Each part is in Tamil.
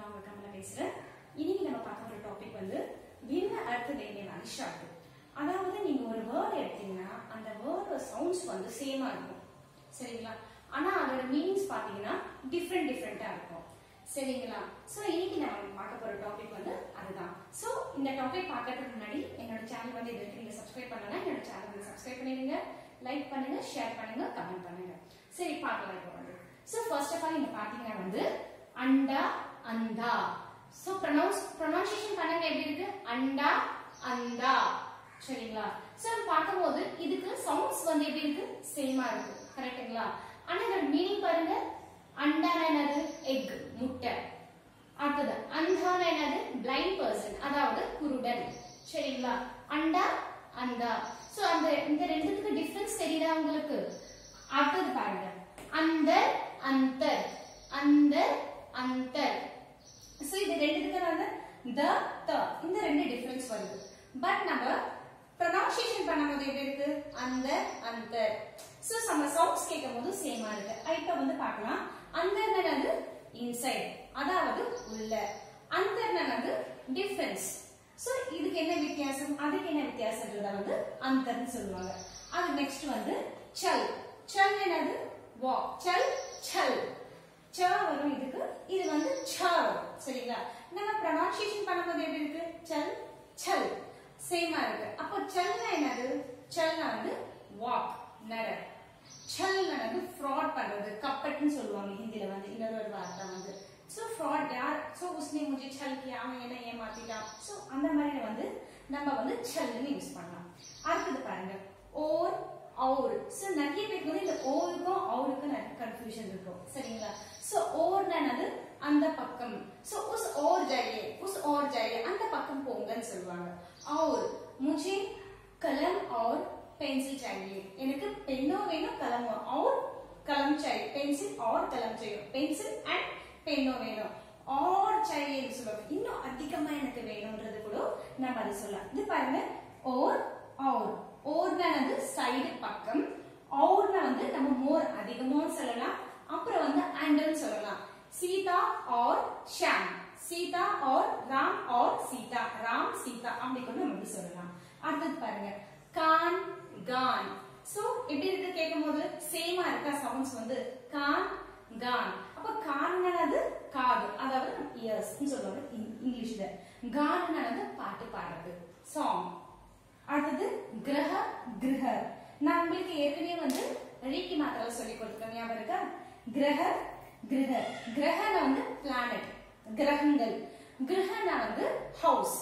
நான் உங்க கமலா பேசுறேன் இன்னைக்கு நம்ம பார்க்க போற டாபிக் வந்து பின்ன அர்த்த வேண்டிய அரிஷாக்கு அதாவது நீங்க ஒரு வேர்ட் எடுத்தீங்கன்னா அந்த வேர்டோட சவுண்ட்ஸ் வந்து சேமா இருக்கும் சரிங்களா ஆனா அதோட மீனிங்ஸ் பாத்தீங்கன்னா டிஃப்ரெண்ட் டிஃப்ரெண்டா இருக்கும் சரிங்களா சோ இன்னைக்கு நம்ம பார்க்க போற டாபிக் வந்து அதுதான் சோ இந்த டாபிக் பார்க்கறதுக்கு முன்னாடி என்னோட சேனல் வந்து இது வரைக்கும் நீங்க சப்ஸ்கிரைப் பண்ணலன்னா என்னோட சேனல் வந்து சப்ஸ்கிரைப் பண்ணிடுங்க லைக் பண்ணுங்க ஷேர் பண்ணுங்க கமெண்ட் பண்ணுங்க சரி பார்க்கலாம் இப்போ வந்து சோ ஃபர்ஸ்ட் ஆஃப் ஆல் நீங்க பாத்தீங்கன்னா வந்து அண்டா அந்தா சோ ப்ரொனவுன்ஸ் ப்ரொனவுன்சியேஷன் பண்ணுங்க எப்படி இருக்கு அண்டா அந்தா சரிங்களா சோ நம்ம பார்க்கும்போது இதுக்கு சவுண்ட்ஸ் வந்து எப்படி இருக்கு சேமா இருக்கு கரெக்ட்டுங்களா ஆனா இதோட மீனிங் பாருங்க அண்டானா என்னது எக் முட்டை அடுத்தது அந்தானா என்னது பிளைண்ட் பர்சன் அதாவது குருடன் சரிங்களா அண்டா அந்தா சோ அந்த இந்த ரெண்டுத்துக்கு டிஃபரன்ஸ் தெரியுதா உங்களுக்கு அடுத்தது பாருங்க அந்த அந்தர் அந்த அந்தர் சோ இது ரெண்டுத்துக்கு வந்து த த இந்த ரெண்டு டிஃபரன்ஸ் வருது பட் நம்ம ப்ரொனவுன்சியேஷன் பண்ணும்போது எப்படி இருக்கு அந்த அந்த சோ நம்ம சவுண்ட்ஸ் கேட்கும்போது சேமா இருக்கு இப்போ வந்து பார்க்கலாம் அந்த என்னது இன்சைட் அதாவது உள்ள அந்த என்னது டிஃபரன்ஸ் சோ இதுக்கு என்ன வித்தியாசம் அதுக்கு என்ன வித்தியாசம்ன்றத வந்து அந்தர்னு சொல்லுவாங்க அது நெக்ஸ்ட் வந்து சல் சல் என்னது வாக் சல் சல் ச வரும் இதுக்கு இது வந்து ச வரும் சரிங்களா நம்ம ப்ரொனவுன்சியேஷன் பண்ணும்போது எப்படி இருக்கு சல் சல் சேமா இருக்கு அப்போ சல்னா என்னது சல்னா வந்து வாக் நட சல்னா வந்து ஃப்ராட் பண்றது கப்பட்னு சொல்லுவாங்க ஹிந்தில வந்து இன்னொரு ஒரு வார்த்தை வந்து சோ ஃப்ராட் யார் சோ உஸ்னே முझे छल किया அவன் என்ன ஏமாத்திட்டான் சோ அந்த மாதிரி வந்து நம்ம வந்து சல்னு யூஸ் பண்ணலாம் அடுத்தது பாருங்க ஓர் और சோ நிறைய பேருக்கு வந்து இந்த ஓருக்கும் அவருக்கும் நிறைய கன்ஃபியூஷன் இருக்கும் சரிங்களா சோ ஓர்னா என்னது அந்த பக்கம் சோ உஸ் ஓர் ஜாயே உஸ் ஓர் ஜாயே அந்த பக்கம் போங்கன்னு சொல்லுவாங்க और मुझे कलम और पेंसिल चाहिए எனக்கு பென்னோ வேணும் கலம் और कलम चाहिए पेंसिल और कलम चाहिए पेंसिल एंड பென்னோ வேணும் और चाहिए சொல்லுவாங்க இன்னும் அதிகமா எனக்கு வேணும்ன்றது கூட நம்ம அதை சொல்லலாம் இது பாருங்க और और ஓர்னா வந்து சைடு பக்கம் அவுர்னா வந்து நம்ம மோர் அதிகமான்னு சொல்லலாம் அப்புறம் வந்து அண்டர்னு சொல்லலாம் சீதா और ஷாம் சீதா और ராம் और சீதா ராம் சீதா அப்படி கூட நம்ம வந்து சொல்லலாம் அடுத்தது பாருங்க கான் கான் சோ எப்படி இருக்கு கேட்கும்போது சேமா இருக்கா சவுண்ட்ஸ் வந்து கான் கான் அப்ப கான்னது காது அதாவது இயர்ஸ் சொல்லுவாங்க இங்- இங்கிலீஷ்ல கான்னது பாட்டு பாடுறது சாங் அடுத்தது கிரக கிரக நான் உங்களுக்கு ஏற்கனவே வந்து ரீக்கி மாத்திரை சொல்லி கொடுத்துருக்கேன் ஞாபகம் இருக்கா கிரக கிரக கிரகனா வந்து பிளானட் கிரகங்கள் கிரகனா வந்து ஹவுஸ்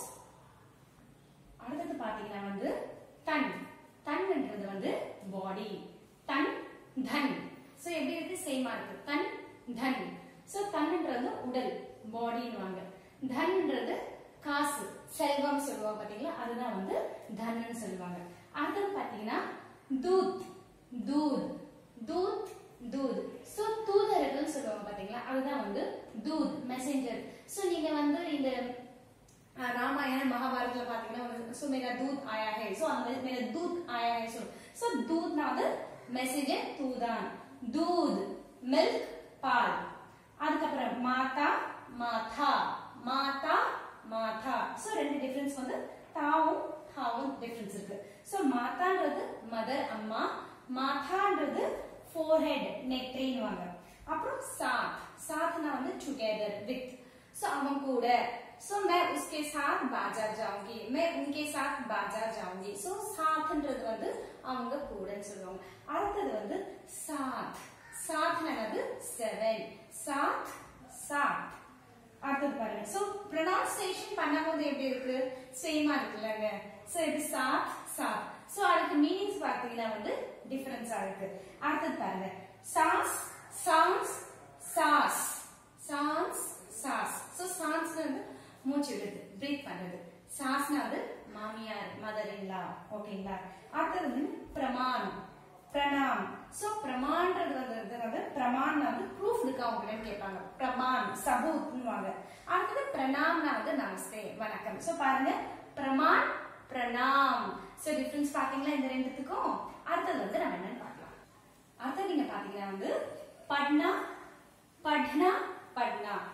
அடுத்தது பாத்தீங்கன்னா வந்து தன் தன்ன்றது வந்து பாடி தன் தன் சோ எப்படி இருக்கு சேமா இருக்கு தன் தன் சோ தன்ன்றது உடல் பாடின்னுவாங்க தன்ன்றது காசு செல்வம் சொல்லுவாங்க பாத்தீங்களா அதுதான் வந்து தன்னு சொல்லுவாங்க அடுத்தது பாத்தீங்கன்னா தூத் தூத் தூத் தூத் சோ தூதர்கள் சொல்லுவாங்க பாத்தீங்களா அதுதான் வந்து தூத் மெசேஞ்சர் சோ நீங்க வந்து இந்த अ, रामायण महाभारत में பாத்தீங்கன்னா சோ मेरा दूध आया है சோ அந்த मेरा दूध आया है சோ சோ दूध ना வந்து மெசேஜ் தூதான் दूध மில்க் பால் அதுக்கப்புறம் மாதா மாதா மாதா மாதா சோ ரெண்டு டிஃபரன்ஸ் வந்து தாவும் தாவும் டிஃபரன்ஸ் இருக்கு சோ மாதான்றது மதர் அம்மா மாதான்றது ஃபோர்ஹெட் நெற்றின்னுவாங்க அப்புறம் சாத் சாத்னா வந்து டுகெதர் வித் सो हम கூட सो मैं उसके साथ बाजार जाऊंगी मैं उनके साथ बाजार जाऊंगी सो சாத்ன்றது வந்து அவங்க கூடன்னு சொல்லுவாங்க அடுத்தது வந்து சாத் சாத் என்னது செவன் சாத் சாத் அடுத்தது பாருங்க சோ ப்ரொனவுன்சியேஷன் பண்ணும்போது எப்படி இருக்கு சேமா இருக்குல்லங்க சோ இது சாத் சாத் சோ அதுக்கு மீனிங்ஸ் பார்த்தீங்கன்னா வந்து டிஃபரன்ஸா இருக்கு அடுத்தது பாருங்க சாஸ் சான்ஸ் சாஸ் சான்ஸ் சாஸ் சோ சான்ஸ் வந்து மூச்சு விடுது பிரீத் பண்றது சாஸ்னா வந்து மாமியார் மதர் இல்லா ஓகேங்களா அடுத்தது வந்து பிரமான் பிரணாம் சோ பிரமான்றது வந்து வந்து பிரமான் வந்து ப்ரூஃப் இருக்கா உங்ககிட்ட கேட்பாங்க பிரமான் சபூத்னுவாங்க அடுத்தது பிரணாம்னா வந்து நமஸ்தே வணக்கம் சோ பாருங்க பிரமான் பிரணாம் சோ டிஃபரன்ஸ் பாத்தீங்களா இந்த ரெண்டுத்துக்கும் அடுத்தது வந்து நம்ம என்னன்னு பார்க்கலாம் அடுத்தது நீங்க பாத்தீங்கன்னா வந்து பட்னா பட்னா பட்னா சோ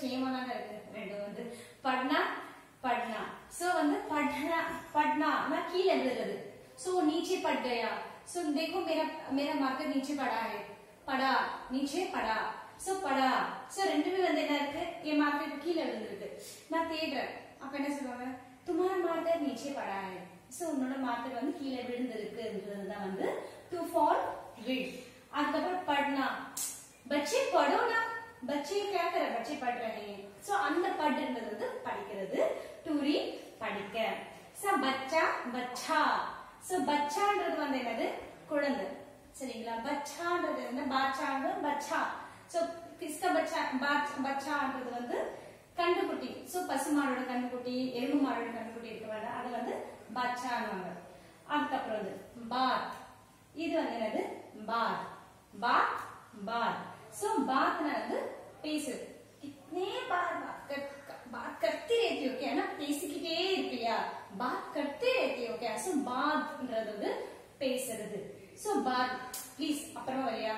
சேமா தாங்க இருக்கு ரெண்டு வந்து பட்னா पढ़ना सो வந்து पढ़ना पढ़ना मैं கீழே விழுறது सो नीचे पड़ गया सो देखो मेरा मेरा मार्कर नीचे पड़ा है पड़ा नीचे पड़ा सो पड़ा सो ரெண்டுமே வந்து என்ன இருக்கு என் மார்க்கர் கீழே விழுந்திருக்கு நான் தேடுறேன் அப்ப என்ன சொல்லுவாங்க तुम्हारा மார்க்கர் नीचे पड़ा है சோ உன்னோட மார்க்கர் வந்து கீழே விழுந்திருக்குன்றது தான் வந்து டு ஃபால் விழ் அதுக்கப்புறம் पढ़ना बच्चे पढ़ो ना बच्चे क्या कर रहे बच्चे पढ़ रहे हैं सो அந்த படுன்றது வந்து படிக்கிறது டு ரீட் படிக்க சோ பச்சா பச்சா சோ பச்சான்றது வந்து என்னது குழந்தை சரிங்களா பச்சான்றது என்ன பாச்சாங்க பச்சா சோ கிஸ்க பச்சா பாச் பச்சான்றது வந்து கண்டுக்குட்டி சோ பசுமாடோட கண்டுக்குட்டி எருமை மாடோட கண்டுக்குட்டி இருக்கிற அது வந்து பச்சான்வாங்க அதுக்கப்புறம் வந்து பாத் இது வந்து என்னது பாத் बात बात सो बात ना வந்து பேசுறது कितने बार बात कर बात करते रहती हो क्या ना பேசிக்கிட்டே இருப்பியா बात करते रहती हो क्या सो बातன்றது வந்து பேசுறது सो बात ப்ளீஸ் அப்புறமா வரியா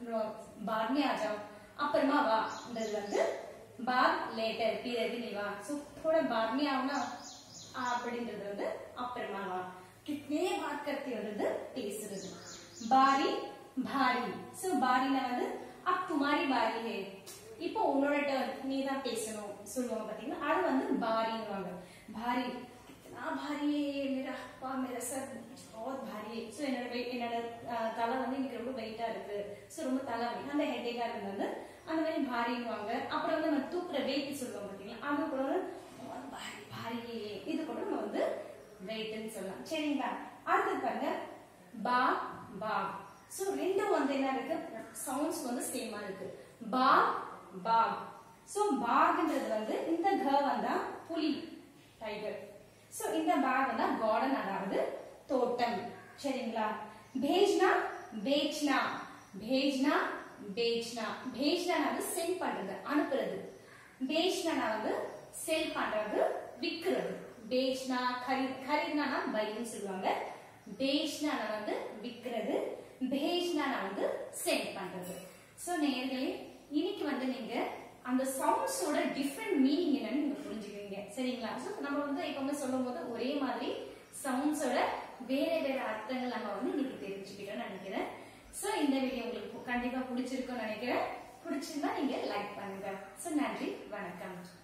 बाद में आ जाओ அப்புறமா வான்றது வந்து बाद लेटर பிறகு நீ வா सो थोड़ा बाद में आओ ना அப்படின்றது வந்து அப்புறமா வா कितने बात करते हो பேசுறது बारी भारी सो பாரினா வந்து அப் துமாரி பாரி ஹே இப்போ உன்னோட டர்ன் நீ தான் பேசணும் சொல்லுவாங்க பாத்தீங்கன்னா அது வந்து பாரின்னுவாங்க பாரி कितना भारी है मेरा அப்பா मेरा सर बहुत भारी है सो என்னோட weight என்னோட அஹ், தலை வந்து இன்னைக்கு ரொம்ப வெயிட்டா இருக்கு சோ ரொம்ப தலை வலி அந்த ஹெட்டேக்கா இருக்கு வந்து அந்த மாதிரி பாரின்னுவாங்க அப்புறம் வந்து நம்ம தூக்குற வெயிட் சொல்லுவாங்க பாத்தீங்களா அது கூட வந்து बहुत भारी भारी है இது கூட நம்ம வந்து வெயிட்னு சொல்லலாம் சரிங்களா அடுத்து பாருங்க பா பா சோ ரெண்டும் வந்து என்ன இருக்கு சவுண்ட்ஸ் வந்து சேமா இருக்கு பா பாக் சோ பாக்ன்றது வந்து இந்த க வந்தா புலி டைகர் சோ இந்த பாக் வந்தா கார்டன் அதாவது தோட்டம் சரிங்களா பேஜ்னா பேச்னா பேஜ்னா பேச்னா பேஜ்னா வந்து சென்ட் பண்றது அனுப்புறது பேச்னா வந்து செல் பண்றது விக்கிறது பேச்னா கரி கரினா பைன்னு சொல்லுவாங்க பேச்னா வந்து விக்கிறது பேஜ்னா வந்து சென்ட் பண்றது சோ நேர்களே இன்னைக்கு வந்து நீங்க அந்த சவுண்ட்ஸோட டிஃப்ரெண்ட் மீனிங் என்னன்னு நீங்க புரிஞ்சுக்குவீங்க சரிங்களா சோ நம்ம வந்து எப்பவுமே சொல்லும் போது ஒரே மாதிரி சவுண்ட்ஸோட வேற வேற அர்த்தங்கள் நம்ம வந்து இன்னைக்கு தெரிஞ்சுக்கிட்டோம்னு நினைக்கிறேன் சோ இந்த வீடியோ உங்களுக்கு கண்டிப்பா பிடிச்சிருக்கும்னு நினைக்கிறேன் பிடிச்சிருந்தா நீங்க லைக் பண்ணுங்க சோ நன்றி வணக்கம்